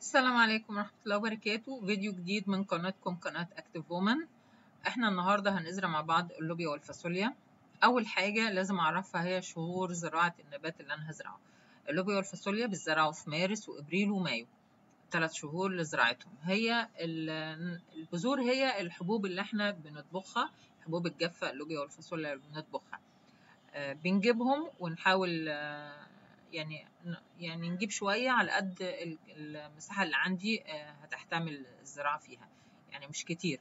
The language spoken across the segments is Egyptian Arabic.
السلام عليكم ورحمة الله وبركاته فيديو جديد من قناتكم قناة اكتف وومن احنا النهاردة هنزرع مع بعض اللوبيا والفاصوليا اول حاجة لازم اعرفها هي شهور زراعة النبات اللي انا هزرعه اللوبيا والفاصوليا بيزرعوا في مارس وابريل ومايو ثلاث شهور لزراعتهم هي البذور هي الحبوب اللي احنا بنطبخها حبوب الجافة اللوبيا والفاصوليا اللي بنطبخها آه بنجيبهم ونحاول آه يعني يعني نجيب شوية على قد المساحة اللي عندي هتحتمل الزراعة فيها يعني مش كتير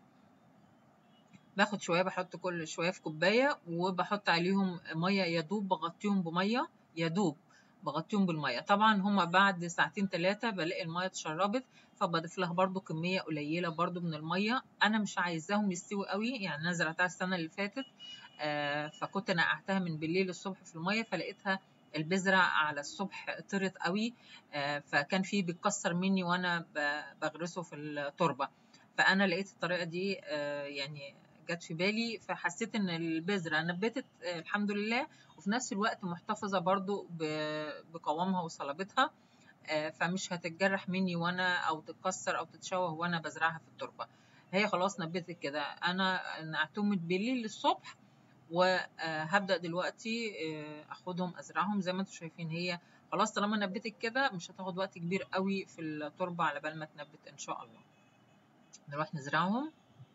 باخد شوية بحط كل شوية في كوباية وبحط عليهم مية يدوب بغطيهم بمية يدوب بغطيهم بالمية طبعا هما بعد ساعتين ثلاثة بلاقي المية اتشربت فبضيف لها برضو كمية قليلة برضو من المية أنا مش عايزاهم يستوي قوي يعني أنا زرعتها السنة اللي فاتت آه فكنت نقعتها من بالليل الصبح في المية فلقيتها البذرة على الصبح طرت قوي فكان فيه بيتكسر مني وانا بغرسه في التربة فانا لقيت الطريقة دي يعني جت في بالي فحسيت ان البذرة نبتت الحمد لله وفي نفس الوقت محتفظة برضو بقوامها وصلابتها فمش هتتجرح مني وانا او تتكسر او تتشوه وانا بزرعها في التربة هي خلاص نبتت كده انا نقعتهم بالليل للصبح وهبدأ دلوقتي اخدهم ازرعهم زي ما انتم شايفين هي خلاص طالما نبتت كده مش هتاخد وقت كبير قوي في التربة على بال ما تنبت ان شاء الله نروح نزرعهم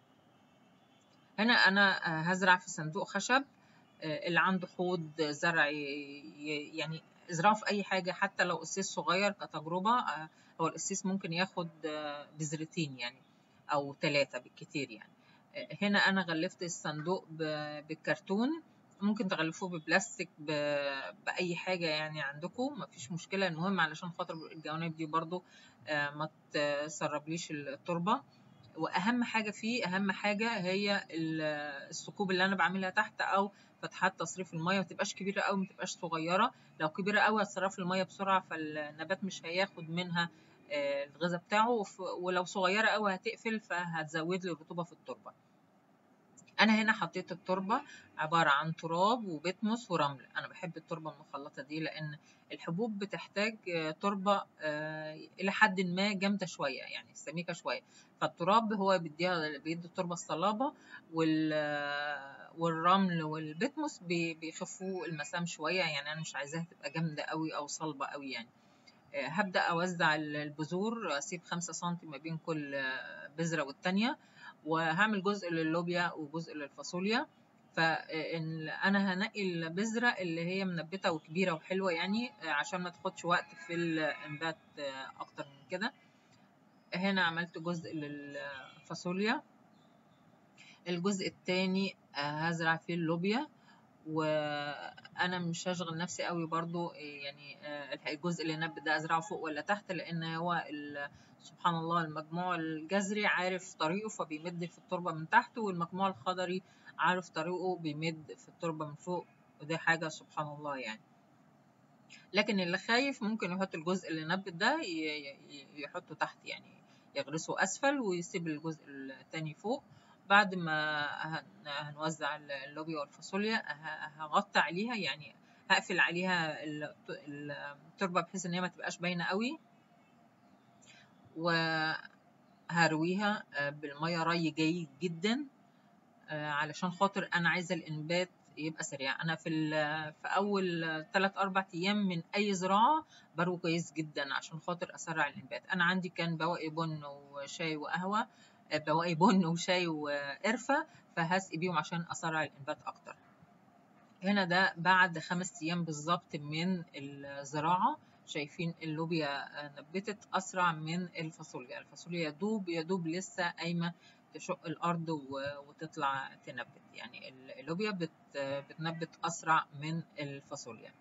هنا انا هزرع في صندوق خشب اللي عنده حوض زرع يعني ازرعه في اي حاجة حتى لو قسيس صغير كتجربة هو القسيس ممكن ياخد بذرتين يعني او ثلاثة بالكتير يعني هنا انا غلفت الصندوق بالكرتون ممكن تغلفوه ببلاستيك باي حاجه يعني عندكم مفيش مشكله المهم علشان خاطر الجوانب دي برضو ما تسربليش التربه واهم حاجه فيه اهم حاجه هي الثقوب اللي انا بعملها تحت او فتحات تصريف الميه ما تبقاش كبيره قوي ما تبقاش صغيره لو كبيره قوي هتصرف الميه بسرعه فالنبات مش هياخد منها الغذاء بتاعه ولو صغيرة قوي هتقفل فهتزود لي الرطوبة في التربة أنا هنا حطيت التربة عبارة عن تراب وبتموس ورمل أنا بحب التربة المخلطة دي لأن الحبوب بتحتاج تربة إلى حد ما جامدة شوية يعني سميكة شوية فالتراب هو بيديها بيدي التربة الصلابة وال والرمل والبتموس بيخفوا المسام شوية يعني أنا مش عايزاها تبقى جامدة قوي أو صلبة قوي يعني هبدأ أوزع البذور أسيب خمسة سنتي ما بين كل بذرة والتانية وهعمل جزء للوبيا وجزء للفاصوليا فأنا هنقي البذرة اللي هي منبتة وكبيرة وحلوة يعني عشان ما تاخدش وقت في الإنبات أكتر من كده هنا عملت جزء للفاصوليا الجزء التاني هزرع فيه اللوبيا وانا مش هشغل نفسي قوي برضو يعني الجزء اللي نبت ده ازرعه فوق ولا تحت لان هو سبحان الله المجموع الجذري عارف طريقه فبيمد في التربة من تحت والمجموع الخضري عارف طريقه بيمد في التربة من فوق ودي حاجة سبحان الله يعني لكن اللي خايف ممكن يحط الجزء اللي نبت ده يحطه تحت يعني يغرسه اسفل ويسيب الجزء التاني فوق بعد ما هنوزع اللوبيا والفاصوليا هغطي عليها يعني هقفل عليها التربة بحيث ان هي ما تبقاش باينة قوي وهرويها بالمية ري جيد جدا علشان خاطر انا عايزة الانبات يبقى سريع انا في في اول 3 4 ايام من اي زراعه بروي كويس جدا عشان خاطر اسرع الانبات انا عندي كان بواقي بن وشاي وقهوه بواقي بن وشاي وقرفة فهسقي بيهم عشان أسرع الإنبات أكتر هنا ده بعد خمس أيام بالظبط من الزراعة شايفين اللوبيا نبتت أسرع من الفاصوليا الفاصوليا يدوب يدوب لسه قايمة تشق الأرض وتطلع تنبت يعني اللوبيا بت بتنبت أسرع من الفاصوليا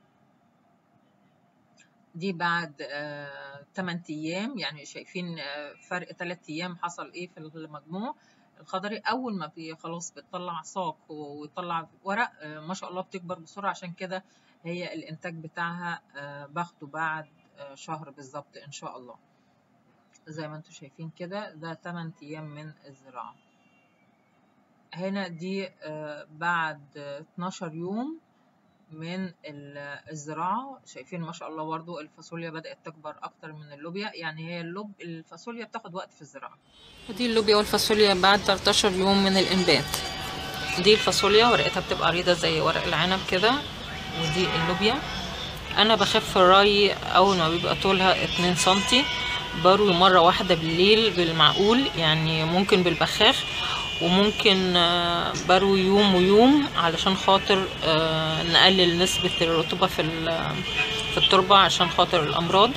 دي بعد 8 ايام يعني شايفين فرق 3 ايام حصل ايه في المجموع الخضري اول ما بي خلاص بتطلع ساق ويطلع ورق ما شاء الله بتكبر بسرعه عشان كده هي الانتاج بتاعها باخده بعد شهر بالظبط ان شاء الله زي ما انتم شايفين كده ده 8 ايام من الزراعه هنا دي بعد 12 يوم من ال- الزراعة شايفين ما شاء الله برضو الفاصوليا بدأت تكبر أكتر من اللوبيا يعني هي اللوب الفاصوليا بتاخد وقت في الزراعة ودي اللوبيا والفاصوليا بعد 13 يوم من الإنبات دي الفاصوليا ورقتها بتبقى عريضة زي ورق العنب كده ودي اللوبيا أنا بخف الري أول ما بيبقى طولها 2 سنتي بروي مرة واحدة بالليل بالمعقول يعني ممكن بالبخاخ وممكن آه، بروي يوم ويوم علشان خاطر آه، نقلل نسبة الرطوبة في ال- في التربة عشان خاطر الأمراض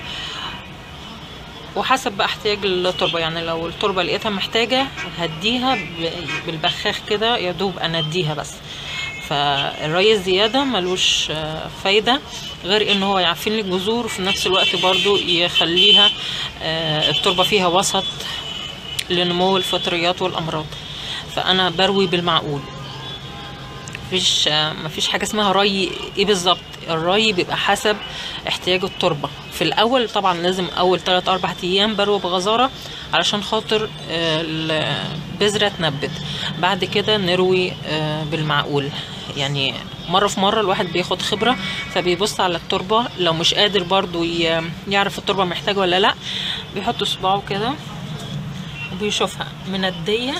وحسب بقى احتياج التربة يعني لو التربة لقيتها محتاجة هديها ب- بالبخاخ كده يا دوب انديها بس فالري الزيادة ملوش آه، فايدة غير ان هو يعفن لي الجذور وفي نفس الوقت برضو يخليها آه، التربة فيها وسط لنمو الفطريات والامراض فانا بروي بالمعقول مفيش مفيش حاجه اسمها ري ايه بالظبط الري بيبقى حسب احتياج التربه في الاول طبعا لازم اول 3 4 ايام بروي بغزاره علشان خاطر آه، البذره تنبت بعد كده نروي آه، بالمعقول يعني مره في مره الواحد بياخد خبره فبيبص على التربه لو مش قادر برضو ي- يعرف التربه محتاجه ولا لا بيحط صباعه كده وبيشوفها منديه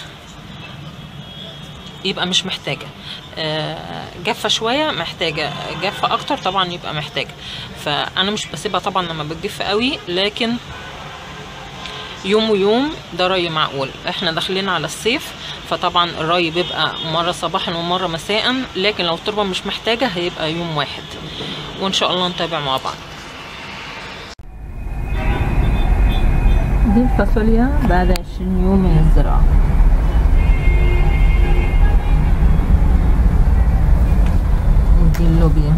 يبقى مش محتاجة آه، جافة شوية محتاجة جافة أكتر طبعا يبقى محتاجة فأنا مش بسيبها طبعا لما بتجف قوي لكن يوم ويوم ده ري معقول احنا داخلين على الصيف فطبعا الري بيبقى مرة صباحا ومرة مساء لكن لو التربة مش محتاجة هيبقى يوم واحد وإن شاء الله نتابع مع بعض دي الفاصوليا بعد 20 يوم من الزراعة ودي اللوبيا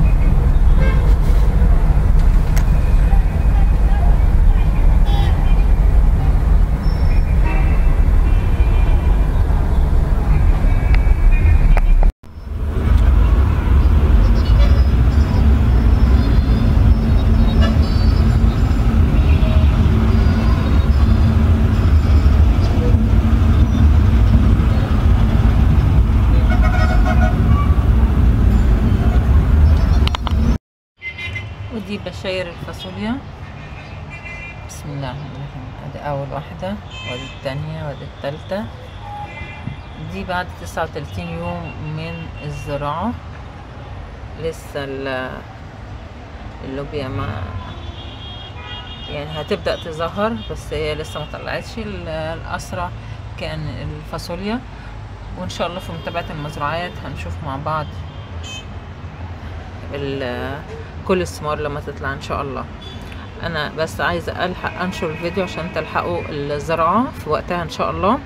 ودي بشاير الفاصوليا بسم الله الرحمن الرحيم ادي اول واحدة وادي التانية وادي التالتة دي بعد تسعة وتلاتين يوم من الزراعة لسه ال- اللوبيا ما يعني هتبدأ تظهر بس هي لسه ما طلعتش ال- الأسرع كان الفاصوليا وإن شاء الله في متابعة المزروعات هنشوف مع بعض ال- كل الثمار لما تطلع ان شاء الله انا بس عايزه الحق انشر الفيديو عشان تلحقوا الزراعه في وقتها ان شاء الله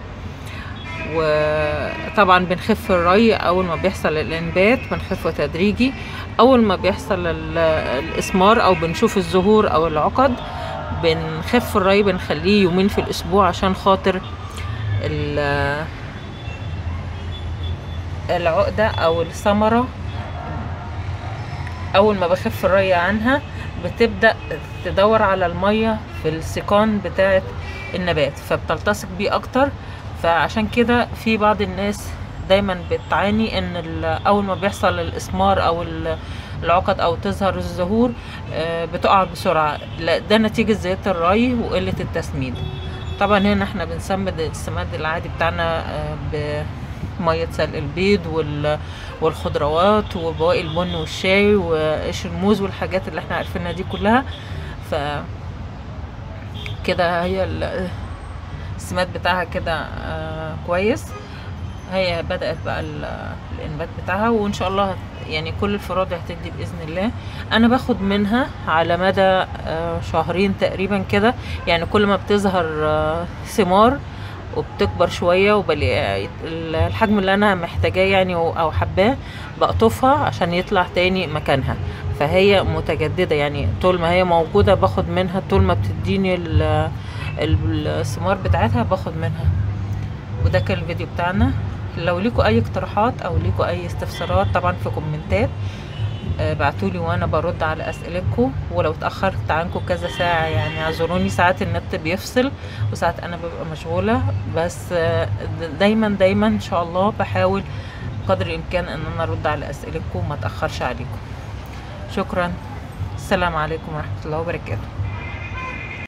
وطبعا بنخف الري اول ما بيحصل الانبات بنخفه تدريجي اول ما بيحصل ال- الاسمار او بنشوف الزهور او العقد بنخف الري بنخليه يومين في الاسبوع عشان خاطر ال- العقده او الثمره اول ما بخف الري عنها بتبدا تدور على الميه في السيقان بتاعه النبات فبتلتصق بيه اكتر فعشان كده في بعض الناس دايما بتعاني ان ال- اول ما بيحصل الاسمار او ال- العقد او تظهر الزهور آه، بتقع بسرعه لا ده نتيجه زياده الري وقله التسميد طبعا هنا احنا بنسمد السماد العادي بتاعنا آه، بميه سلق البيض وال والخضروات وبواقي البن والشاي وقشر الموز والحاجات اللي احنا عارفينها دي كلها ف كده هي ال- السماد بتاعها كده آه كويس هي بدأت بقى ال- الإنبات بتاعها وإن شاء الله هت- يعني كل الفروع دي هتدي بإذن الله أنا باخد منها على مدى آه شهرين تقريبا كده يعني كل ما بتظهر آه ثمار وبتكبر شوية وبلاقي الحجم اللي أنا محتاجاه يعني و- أو حباه بقطفها عشان يطلع تاني مكانها فهي متجددة يعني طول ما هي موجودة باخد منها طول ما بتديني ال- ال- الثمار بتاعتها باخد منها وده كان الفيديو بتاعنا لو ليكوا اي اقتراحات او ليكوا اي استفسارات طبعا في كومنتات آه، بعتولي وانا برد على اسئلتكم ولو اتاخرت عنكم كذا ساعه يعني اعذروني ساعات النت بيفصل وساعات انا ببقى مشغوله بس آه، دايما دايما ان شاء الله بحاول قدر الامكان ان انا ارد على اسئلتكم وما اتاخرش عليكم شكرا السلام عليكم ورحمة الله وبركاته